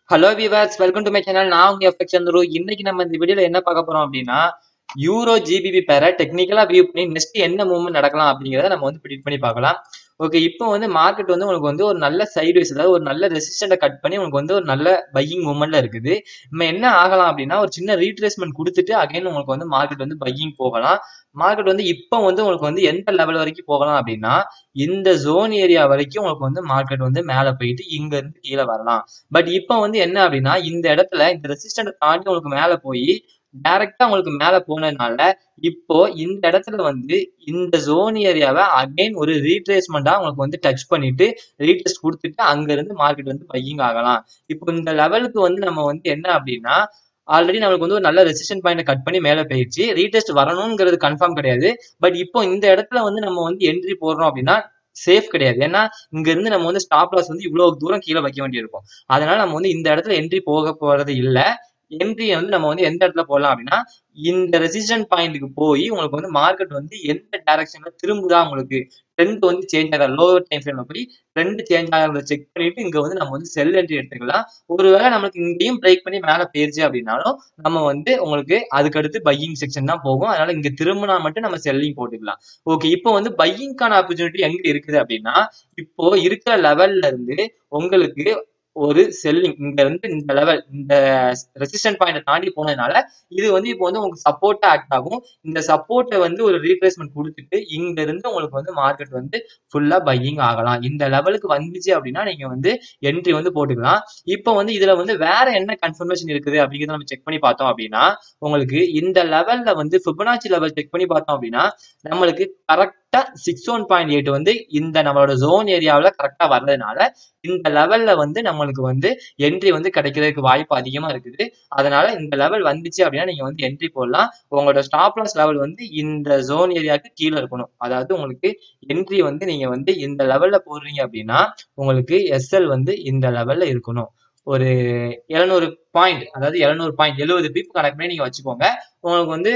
hello விவாஸ் welcome to my channel நான் உங்க எஃபெக்ட் சந்துரு இன்னைக்கு நம்ம இந்த வீடியோல என்ன பார்க்க போறோம் அப்படின்னா யூரோ ஜிபிபி பேரை டெக்னிக்கலா வியூ பண்ணி நெக்ஸ்ட் என்ன மூவ்மெண்ட் நடக்கலாம் அப்படிங்கறத நம்ம வந்து ப்ரிடிக்ட் பண்ணி பார்க்கலாம் ஓகே இப்போ வந்து மார்க்கெட் வந்து உங்களுக்கு வந்து ஒரு நல்ல சைடு வைஸ் அதாவது ஒரு நல்ல ரெசிஸ்டண்ட்டை கட் பண்ணி உங்களுக்கு வந்து ஒரு நல்ல பையிங் மூவ்மெண்ட்ல இருக்குது நம்ம என்ன ஆகலாம் அப்படின்னா ஒரு சின்ன ரீட்ரேஸ்மெண்ட் கொடுத்துட்டு அகைன் உங்களுக்கு வந்து மார்க்கெட் வந்து பையிங் போகலாம் மார்க்கெட் வந்து இப்போ வந்து உங்களுக்கு வந்து எந்த லெவல் வரைக்கும் போகலாம் அப்படின்னா இந்த ஜோன் ஏரியா வரைக்கும் உங்களுக்கு வந்து மார்க்கெட் வந்து மேலே போயிட்டு இங்க இருந்து கீழே வரலாம் பட் இப்போ வந்து என்ன அப்படின்னா இந்த இடத்துல இந்த ரெசிஸ்டன்ட் தாண்டி உங்களுக்கு மேலே போய் டைரக்டா உங்களுக்கு மேலே போனதுனால இப்போ இந்த இடத்துல வந்து இந்த ஜோன் ஏரியாவை அகைன் ஒரு ரீட்ரேஸ்மெண்டா உங்களுக்கு வந்து டச் பண்ணிட்டு ரீடெஸ்ட் கொடுத்துட்டு அங்க இருந்து மார்க்கெட் வந்து பையிங் ஆகலாம் இப்போ இந்த லெவலுக்கு வந்து நம்ம வந்து என்ன அப்படின்னா ஆல்ரெடி நம்மளுக்கு வந்து ஒரு நல்ல ரெசிஸ்டன் பாயிண்ட் கட் பண்ணி மேலே போயிடுச்சு ரீடெஸ்ட் வரணுங்கிறது கன்ஃபார்ம் கிடையாது பட் இப்போ இந்த இடத்துல வந்து நம்ம வந்து என்ட்ரி போடுறோம் அப்படின்னா சேஃப் கிடையாது ஏன்னா இங்க இருந்து நம்ம வந்து ஸ்டாப் லாஸ் வந்து இவ்வளவு தூரம் கீழே வைக்க வேண்டியிருக்கும் அதனால நம்ம வந்து இந்த இடத்துல என்ட்ரி போக போறது இல்ல என்ட்ரி வந்து நம்ம வந்து எந்த இடத்துல போடலாம் அப்படின்னா இந்த ரெசிஸ்டன் பாயிண்ட்டுக்கு போய் உங்களுக்கு வந்து மார்க்கெட் வந்து எந்த டைரக்ஷன்ல திரும்புதா உங்களுக்கு ட்ரெண்ட் வந்து சேஞ்ச் ஆகிற லோவர் டைம் ஃப்ரேம்ல போய் ட்ரெண்ட் சேஞ்ச் ஆகிறத செக் பண்ணிட்டு இங்க வந்து நம்ம வந்து செல் என்ட்ரி எடுத்துக்கலாம் ஒருவேளை நம்மளுக்கு இங்கேயும் பிரேக் பண்ணி மேலே போயிருச்சு அப்படின்னாலும் நம்ம வந்து உங்களுக்கு அதுக்கடுத்து பையிங் செக்ஷன் தான் போகும் அதனால இங்க திரும்பினா மட்டும் நம்ம செல்லிங் போட்டுக்கலாம் ஓகே இப்போ வந்து பையிங்கான ஆப்பர்ச்சுனிட்டி எங்க இருக்குது அப்படின்னா இப்போ இருக்கிற லெவல்ல இருந்து உங்களுக்கு ஒரு செல்லிங் இங்க இருந்து இந்த லெவல் இந்த ரெசிஸ்டன்ட் பாயிண்ட் தாண்டி போனதுனால இது வந்து இப்போ வந்து உங்களுக்கு சப்போர்ட்டா ஆக்ட் ஆகும் இந்த சப்போர்ட்டை வந்து ஒரு ரீப்ளேஸ்மெண்ட் கொடுத்துட்டு இங்க இருந்து உங்களுக்கு வந்து மார்க்கெட் வந்து ஃபுல்லா பையிங் ஆகலாம் இந்த லெவலுக்கு வந்துச்சு அப்படின்னா நீங்க வந்து என்ட்ரி வந்து போட்டுக்கலாம் இப்போ வந்து இதுல வந்து வேற என்ன கன்ஃபர்மேஷன் இருக்குது அப்படிங்கிறத நம்ம செக் பண்ணி பார்த்தோம் அப்படின்னா உங்களுக்கு இந்த லெவல்ல வந்து ஃபிபனாச்சி லெவல் செக் பண்ணி பார்த்தோம் அப்படின்னா நம்மளுக்கு கரெக்டா சிக்ஸ் ஒன் பாயிண்ட் எயிட் வந்து இந்த நம்மளோட ஜோன் ஏரியாவில் கரெக்டா வர்றதுனால இந்த லெவல்ல வந்து நம்மளுக்கு வந்து என்ட்ரி வந்து கிடைக்கிறதுக்கு வாய்ப்பு அதிகமா இருக்குது அதனால இந்த லெவல் வந்துச்சு அப்படின்னா நீங்க வந்து என்ட்ரி போடலாம் உங்களோட ஸ்டாப் லாஸ் லெவல் வந்து இந்த ஜோன் ஏரியாவுக்கு கீழே இருக்கணும் அதாவது உங்களுக்கு என்ட்ரி வந்து நீங்க வந்து இந்த லெவல்ல போடுறீங்க அப்படின்னா உங்களுக்கு எஸ்எல் வந்து இந்த லெவல்ல இருக்கணும் ஒரு எழுநூறு பாயிண்ட் அதாவது எழுநூறு பாயிண்ட் எழுபது பீப் கணக்கு பண்ணி நீங்க வச்சுக்கோங்க உங்களுக்கு வந்து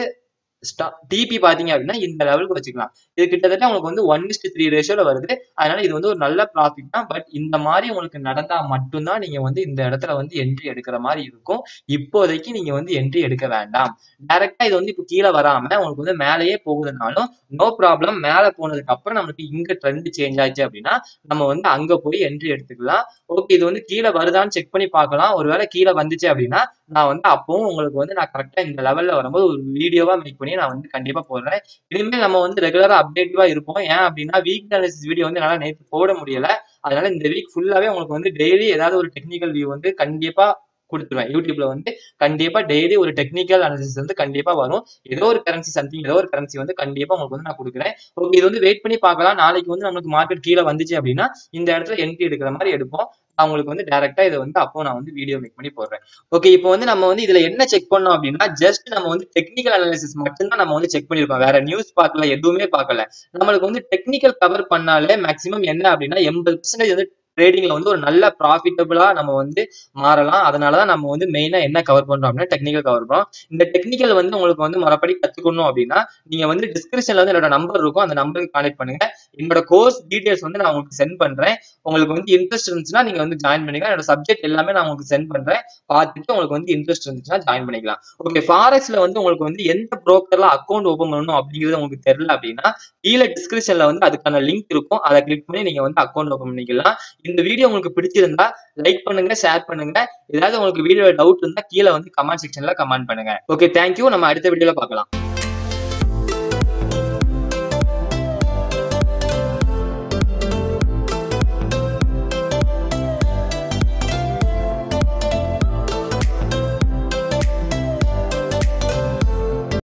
டிபி பாத்தீங்க அப்படின்னா இந்த லெவலுக்கு வச்சுக்கலாம் இது கிட்டத்தட்ட உங்களுக்கு வந்து ஒன் இஸ்ட் த்ரீ ரேஷியோல வருது அதனால இது வந்து ஒரு நல்ல ப்ராஃபிட் தான் பட் இந்த மாதிரி உங்களுக்கு நடந்தா மட்டும்தான் நீங்க வந்து இந்த இடத்துல வந்து என்ட்ரி எடுக்கிற மாதிரி இருக்கும் இப்போதைக்கு நீங்க வந்து என்ட்ரி எடுக்க வேண்டாம் டைரக்டா இது வந்து இப்போ கீழே வராம உங்களுக்கு வந்து மேலேயே போகுதுனாலும் நோ ப்ராப்ளம் மேலே போனதுக்கு அப்புறம் நமக்கு இங்க ட்ரெண்ட் சேஞ்ச் ஆச்சு அப்படின்னா நம்ம வந்து அங்க போய் என்ட்ரி எடுத்துக்கலாம் ஓகே இது வந்து கீழே வருதான்னு செக் பண்ணி பார்க்கலாம் ஒருவேளை கீழே வந்துச்சு அப்படின்னா நான் வந்து அப்பவும் உங்களுக்கு வந்து நான் கரெக்டா இந்த லெவல்ல வரும்போது ஒரு வீடியோவா மேக் பண்ணி நான் வந்து கண்டிப்பா போடுறேன் இனிமேல் நம்ம வந்து ரெகுலரா அப்டேட்டிவா இருப்போம் ஏன் அப்படின்னா வீக் அனாலிசிஸ் வீடியோ வந்து என்னால நேற்று போட முடியல அதனால இந்த வீக் ஃபுல்லாவே உங்களுக்கு வந்து டெய்லி ஏதாவது ஒரு டெக்னிக்கல் வியூ வந்து கண்டிப்பா கொடுத்துருவேன் யூடியூப்ல வந்து கண்டிப்பா டெய்லி ஒரு டெக்னிக்கல் அனாலிசிஸ் வந்து கண்டிப்பா வரும் ஏதோ ஒரு கரன்சி சம்திங் ஏதோ ஒரு கரன்சி வந்து கண்டிப்பா உங்களுக்கு வந்து நான் கொடுக்குறேன் ஓகே இது வந்து வெயிட் பண்ணி பார்க்கலாம் நாளைக்கு வந்து நம்மளுக்கு மார்க்கெட் கீழே வந்துச்சு அப்படின்னா இந்த இடத்துல என்ட்ரி எடுக்கிற மாதிரி எடுப்போம் அவங்களுக்கு வந்து டேரக்டா இதை வந்து அப்போ நான் வந்து வீடியோ மேக் பண்ணி போடுறேன் ஓகே இப்போ வந்து நம்ம வந்து இதுல என்ன செக் பண்ணோம் அப்படின்னா ஜஸ்ட் நம்ம வந்து டெக்னிக்கல் அனாலிசிஸ் மட்டும்தான் நம்ம வந்து செக் பண்ணிருக்கோம் வேற நியூஸ் பார்க்கல எதுவுமே பார்க்கல நம்மளுக்கு வந்து டெக்னிக்கல் கவர் பண்ணாலே மேக்ஸிமம் என்ன அப்படின்னா எண்பது பர்சன்டேஜ் வந்து ட்ரேடிங்ல வந்து ஒரு நல்ல ப்ராஃபிட்டபிளா நம்ம வந்து மாறலாம் அதனாலதான் நம்ம வந்து மெயினா என்ன கவர் பண்றோம் அப்படின்னா டெக்னிக்கல் கவர் பண்றோம் இந்த டெக்னிக்கல் வந்து உங்களுக்கு வந்து முறைப்படி கத்துக்கணும் அப்படின்னா நீங்க வந்து டிஸ்கிரிப்ஷன்ல வந்து என்னோட நம்பர் இருக்கும் அந்த நம்பருக்கு கான்டெக்ட் பண்ணுங்க என்னோட கோர்ஸ் டீடைல்ஸ் வந்து நான் உங்களுக்கு சென்ட் பண்றேன் உங்களுக்கு வந்து இன்ட்ரெஸ்ட் இருந்துச்சுன்னா நீங்க வந்து ஜாயின் பண்ணுங்க என்னோட சப்ஜெக்ட் எல்லாமே நான் உங்களுக்கு சென்ட் பண்றேன் பார்த்துட்டு உங்களுக்கு வந்து இன்ட்ரெஸ்ட் இருந்துச்சுன்னா ஜாயின் பண்ணிக்கலாம் ஓகே ஃபாரெக்ஸ்ல வந்து உங்களுக்கு வந்து எந்த ப்ரோக்கர்ல அக்கௌண்ட் ஓபன் பண்ணணும் அப்படிங்கிறது உங்களுக்கு தெரியல அப்படின்னா கீழே டிஸ்கிரிப்ஷன்ல வந்து அதுக்கான லிங்க் இருக்கும் அதை கிளிக் பண்ணி நீங்க வந்து அக்கௌண்ட் ஓபன் பண்ணிக்கலாம் இந்த வீடியோ உங்களுக்கு பிடிச்சிருந்தா லைக் பண்ணுங்க ஷேர் பண்ணுங்க ஏதாவது உங்களுக்கு வீடியோ டவுட் இருந்தா கீழே வந்து கமெண்ட் செக்ஷன்ல கமெண்ட் பண்ணுங்க ஓகே தேங்க்யூ நம்ம அடுத்த வீடியோல பார்க்கலாம்